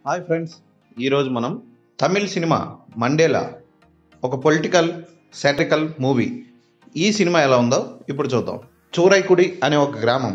hi friends ఈరోజు మనం Tamil cinema Mandela ఒక పొలిటికల్ సాటిరికల్ మూవీ ఈ సినిమా ఎలా ఉందో ఇప్పుడు చూద్దాం చూరైకుడి అనే ఒక గ్రామం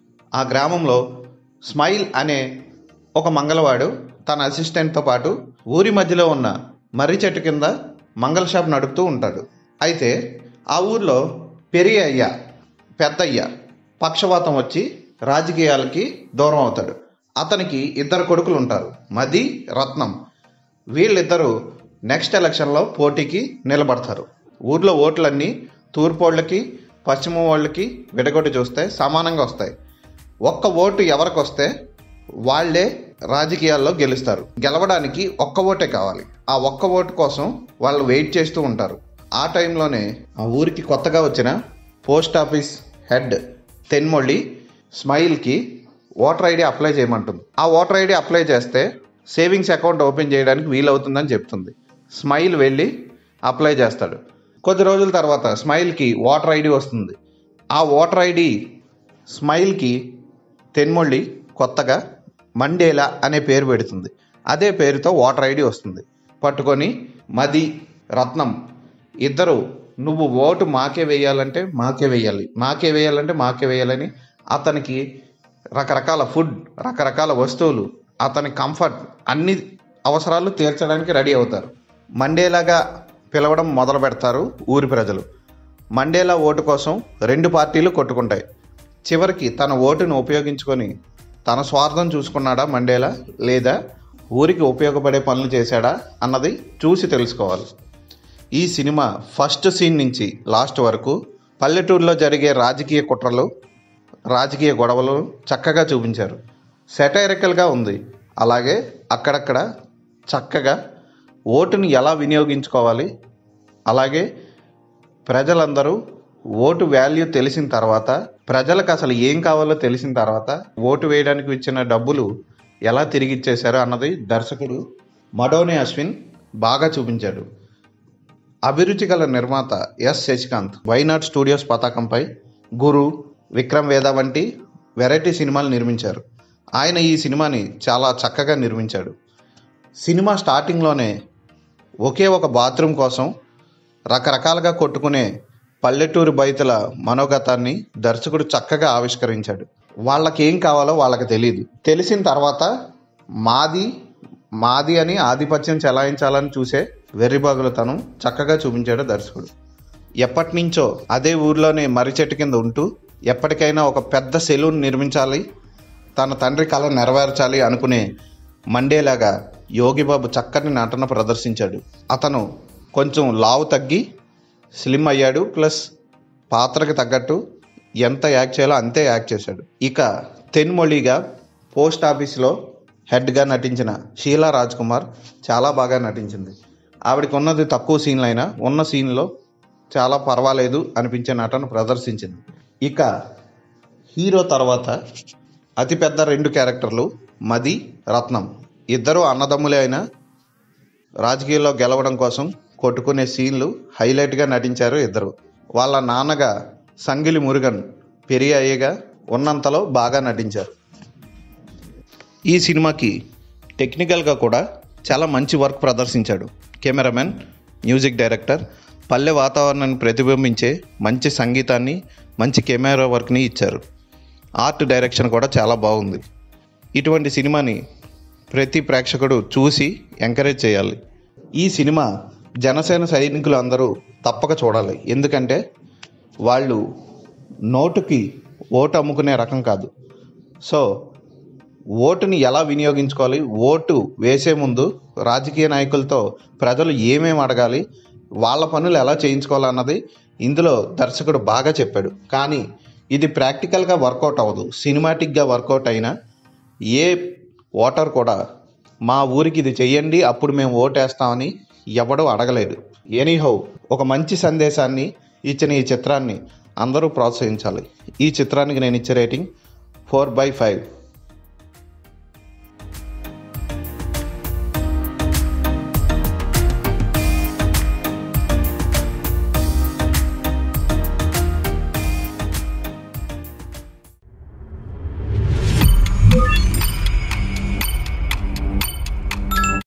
ఆ గ్రామంలో స్మైల్ అనే ఒక మంగళవాడు తన అసిస్టెంట్తో పాటు ఊరి మధ్యలో ఉన్న మర్రి చెట్టు కింద మంగళ షాప్ నడుపుతూ ఉంటాడు అయితే ఆ ఊర్లో పెరియ అయ్య పెద్దయ్య పక్షవాతం వచ్చి రాజకీయాలకి దూరం అవుతాడు అతనికి ఇద్దరు కొడుకులు ఉంటారు మది రత్నం వీళ్ళిద్దరూ నెక్స్ట్ ఎలక్షన్లో పోటీకి నిలబడతారు ఊర్లో ఓట్లన్నీ తూర్పు వాళ్ళకి పశ్చిమ వాళ్ళకి విడగొట్టి చూస్తే సమానంగా వస్తాయి ఒక్క ఓటు ఎవరికి వస్తే వాళ్ళే రాజకీయాల్లో గెలుస్తారు గెలవడానికి ఒక్క ఓటే కావాలి ఆ ఒక్క ఓటు కోసం వాళ్ళు వెయిట్ చేస్తూ ఉంటారు ఆ టైంలోనే ఆ ఊరికి కొత్తగా వచ్చిన పోస్ట్ ఆఫీస్ హెడ్ తెన్మొళ్ళి స్మైల్కి ఓటర్ ఐడి అప్లై చేయమంటుంది ఆ ఓటర్ ఐడి అప్లై చేస్తే సేవింగ్స్ అకౌంట్ ఓపెన్ చేయడానికి వీలవుతుందని చెప్తుంది స్మైల్ వెళ్ళి అప్లై చేస్తాడు కొద్ది రోజుల తర్వాత స్మైల్కి ఓటర్ ఐడి వస్తుంది ఆ ఓటర్ ఐడి స్మైల్కి తెన్మొళ్ళి కొత్తగా మండేలా అనే పేరు పెడుతుంది అదే పేరుతో ఓటర్ ఐడి వస్తుంది పట్టుకొని మది రత్నం ఇద్దరు నువ్వు ఓటు మాకే వేయాలంటే మాకే వేయాలి మాకే వేయాలంటే మాకే వేయాలని అతనికి రకరకాల ఫుడ్ రకరకాల వస్తువులు అతని కంఫర్ట్ అన్ని అవసరాలు తీర్చడానికి రెడీ అవుతారు మండేలాగా పిలవడం మొదలు పెడతారు ఊరి ప్రజలు మండేలా ఓటు కోసం రెండు పార్టీలు కొట్టుకుంటాయి చివరికి తన ఓటును ఉపయోగించుకొని తన స్వార్థం చూసుకున్నాడా మండేలా లేదా ఊరికి ఉపయోగపడే పనులు చేశాడా అన్నది చూసి తెలుసుకోవాలి ఈ సినిమా ఫస్ట్ సీన్ నుంచి లాస్ట్ వరకు పల్లెటూరులో జరిగే రాజకీయ కుట్రలు రాజకీయ గొడవలు చక్కగా చూపించారు సెటైరికల్గా ఉంది అలాగే అక్కడక్కడ చక్కగా ఓటుని ఎలా వినియోగించుకోవాలి అలాగే ప్రజలందరూ ఓటు వాల్యూ తెలిసిన తర్వాత ప్రజలకు అసలు ఏం కావాలో తెలిసిన తర్వాత ఓటు వేయడానికి ఇచ్చిన డబ్బులు ఎలా తిరిగి ఇచ్చేశారో అన్నది దర్శకుడు మడోని అశ్విన్ బాగా చూపించాడు అభిరుచి గల నిర్మాత ఎస్ శశికాంత్ వైనాడ్ స్టూడియోస్ పతాకంపై గురు విక్రమ్ వేద వంటి వెరైటీ సినిమాలు నిర్మించారు ఆయన ఈ సినిమాని చాలా చక్కగా నిర్మించాడు సినిమా స్టార్టింగ్లోనే ఒకే ఒక బాత్రూమ్ కోసం రకరకాలుగా కొట్టుకునే పల్లెటూరు బయతుల మనోగతాన్ని దర్శకుడు చక్కగా ఆవిష్కరించాడు వాళ్ళకి ఏం కావాలో వాళ్ళకి తెలియదు తెలిసిన తర్వాత మాది మాది అని ఆధిపత్యం చెలాయించాలని చూసే వెర్రిబాగులతనం చక్కగా చూపించాడు దర్శకుడు ఎప్పటి నుంచో అదే ఊర్లోనే మర్రి చెట్టు కింద ఉంటూ ఎప్పటికైనా ఒక పెద్ద సెలూన్ నిర్మించాలి తన తండ్రి కళ నెరవేర్చాలి అనుకునే మండేలాగా యోగిబాబు చక్కని నటన ప్రదర్శించాడు అతను కొంచెం లావు తగ్గి స్లిమ్ అయ్యాడు ప్లస్ పాత్రకి తగ్గట్టు ఎంత యాక్ట్ చేయాలో అంతే యాక్ట్ చేశాడు ఇక తెన్మొళిగా పోస్ట్ ఆఫీస్లో హెడ్గా నటించిన షీలా రాజ్ కుమార్ చాలా బాగా నటించింది ఆవిడకి ఉన్నది తక్కువ సీన్లు అయినా ఉన్న సీన్లో చాలా పర్వాలేదు అనిపించే నటన ప్రదర్శించింది ఇక హీరో తర్వాత అతిపెద్ద రెండు క్యారెక్టర్లు మది రత్నం ఇద్దరు అన్నదమ్ములే అయినా రాజకీయాల్లో గెలవడం కోసం కొట్టుకునే సీన్లు హైలైట్గా నటించారు ఇద్దరు వాళ్ళ నాన్నగా సంగిలి మురుగన్ పెరియ అయ్యగా ఉన్నంతలో బాగా నటించారు ఈ సినిమాకి టెక్నికల్గా కూడా చాలా మంచి వర్క్ ప్రదర్శించాడు కెమెరామెన్ మ్యూజిక్ డైరెక్టర్ పల్లె వాతావరణాన్ని ప్రతిబింబించే మంచి సంగీతాన్ని మంచి కెమెరా వర్క్ని ఇచ్చారు ఆర్ట్ డైరెక్షన్ కూడా చాలా బాగుంది ఇటువంటి సినిమాని ప్రతి ప్రేక్షకుడు చూసి ఎంకరేజ్ చేయాలి ఈ సినిమా జనసేన సైనికులు అందరూ తప్పక చూడాలి ఎందుకంటే వాళ్ళు నోటుకి ఓటు అమ్ముకునే రకం కాదు సో ఓటుని ఎలా వినియోగించుకోవాలి ఓటు వేసే ముందు రాజకీయ నాయకులతో ప్రజలు ఏమేమి అడగాలి వాళ్ళ పనులు ఎలా చేయించుకోవాలన్నది ఇందులో దర్శకుడు బాగా చెప్పాడు కానీ ఇది ప్రాక్టికల్గా వర్కౌట్ అవ్వదు సినిమాటిక్గా వర్కౌట్ అయినా ఏ ఓటర్ కూడా మా ఊరికి ఇది చెయ్యండి అప్పుడు మేము ఓటేస్తామని ఎవడూ అడగలేదు ఎనీహౌ ఒక మంచి సందేశాన్ని ఇచ్చిన ఈ చిత్రాన్ని అందరూ ప్రోత్సహించాలి ఈ చిత్రానికి నేను ఇచ్చే రేటింగ్ ఫోర్ బై ఫైవ్